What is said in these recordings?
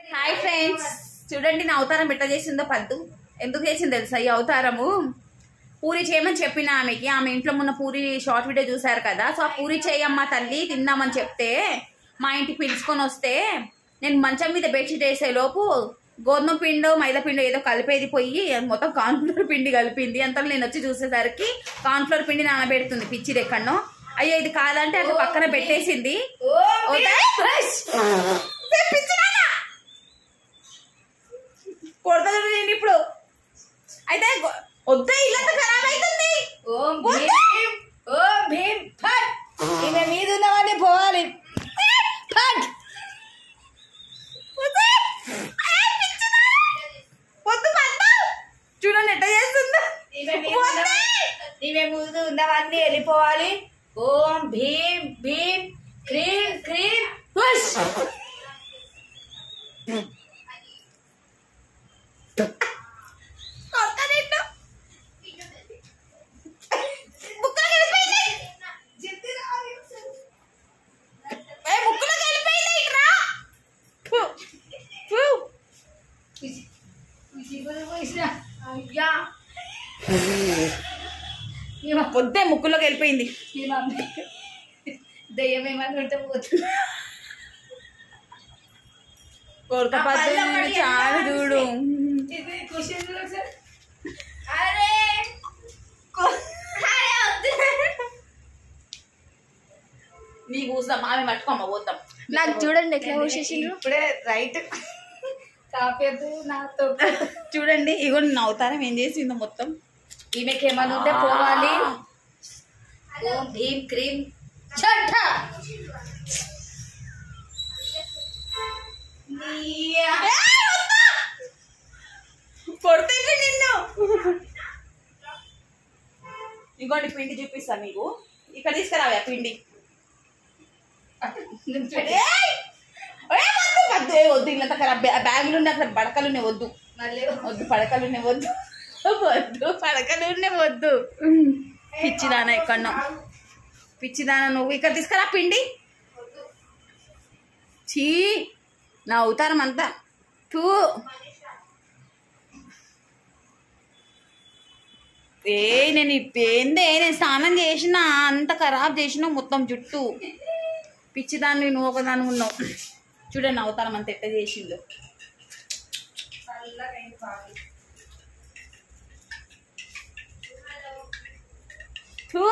Hi friends చూడండి నా అవతారం ఎట్లా చేసిందో పద్దు ఎందుకు చేసింది తెలుసా ఈ అవతారము పూరి చేయమని చెప్పిన ఆమెకి ఆమె ఇంట్లో ఉన్న పూరి షార్ట్ వీడియో చూసారు కదా సో ఆ పూరి చేయమ్మా తల్లి తిందామని చెప్తే మా ఇంటికి పిలుచుకొని వస్తే నేను మంచం మీద బెడ్షీట్ వేసే లోపు గోధుమ పిండో మైదా పిండో ఏదో కలిపేది పోయి మొత్తం కార్న్ఫ్లోర్ పిండి కలిపింది అంతా నేను వచ్చి చూసేసరికి కార్న్ఫ్లోర్ పిండి నానబెడుతుంది పిచ్చిది ఎక్కడనో అయ్యో ఇది కాదంటే అట్లా పక్కన పెట్టేసింది వద్దా? పిచ్చి నాన్న! కొడతాను నేను ఇప్పుడు అయితే గొ- వద్దే ఇల్లంతా ఖరాబ్ అవుతుంది ఓం వద్దా? భీం ఓం భీం ఫట్ ఈమె మీద ఉన్నవన్నీ పోవాలి ఫట్ వద్దే! ఏ, పిచ్చి నాన్న! వద్దు పద్దు! చూడండి ఎట్లా చేస్తుందో ఈమె మీద వద్దే! ఉన్న- ఈమె ముందు ఉన్నవన్నీ వెళ్ళిపోవాలి ఓం భీం భీం క్రీం క్రీం హుష్! కొడతా నిన్ను. ముక్కలోకి వెళ్ళిపోయింది. ఏ, ముక్కలోకి వెళ్ళిపోయింది, ఇట్రా. ఫు, ఫు. అయ్యా ఈమె వద్దే ముక్కులోకి వెళ్ళిపోయింది ఈమె దయ్యం ఏమనుకుంటే పోతుంది కొరత ఆ పద్దు పళ్ళ పడి చాలా ఎలా చూడు ఇది క్వశ్చన్ ఒకసారి అరే అరే, వద్దు. నీ కూసాం ఆమె పట్టుకోమ్మ పోతాం నాకు చూడండి ఎట్లా పోసేసిండ్రు ఇప్పుడే రైట్ కాపేదు నాతో చూడండి ఇగో నేను అవతారం ఏం చేసిందో మొత్తం ఈమెకి ఏమైనా ఉంటే పోవాలి ఓం భీం క్రీం చట్ట కొడితే నిన్ను ఇగోండి పిండి చూపిస్తా మీకు ఇక్కడ తీసుకురావా పిండి ఏయ్! ఏయ్, వద్దు, వద్దు, ఏ వద్దు ఇల్లంతా ఖరాబ్ బ్యా- బ్యాగులు ఉన్నాయి అక్కడ బడకలు ఉన్నాయి వద్దు మళ్ళీ వద్దు పడకలు ఉన్నాయి వద్దు వద్దు పడకలు ఉన్నాయి వద్దు పిచ్చిదాన ఎక్కడో పిచ్చిదాన నువ్వు ఇక్కడ తీసుకురా పిండి చీ నా అవతారం అంతా తూ ఏ నేను ఇప్పేందే నేను స్నానం చేసిన అంత ఖరాబ్ చేసిన మొత్తం జుట్టు పిచ్చిదాన్ని నువ్వు ఒకదాని ఉన్నావు చూడండి అవతారం అంత ఎట్ట చేసిందో థూ.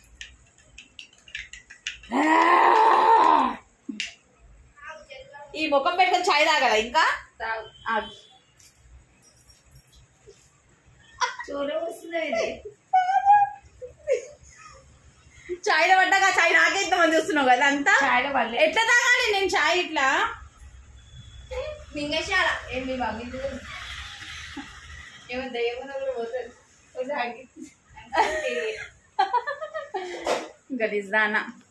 ఈ ముఖం పెట్టుకొని చాయ్ తాగల ఇంకా తాగు ఆగు. చూడ వస్తుంది ఇది చాయ్లో పడ్డాక చాయ్ నాకే ఇంతమంది చూస్తున్నావు కదా అంతా చాయలో పడలే ఎట్లా తాగాలి నేను చాయ్ ఇట్లా మింగేశాల ఏం మీ మమ్మీ ఏమో దయ్యం కూడా పోతుంది ఒకసారి గలీజ్ దానా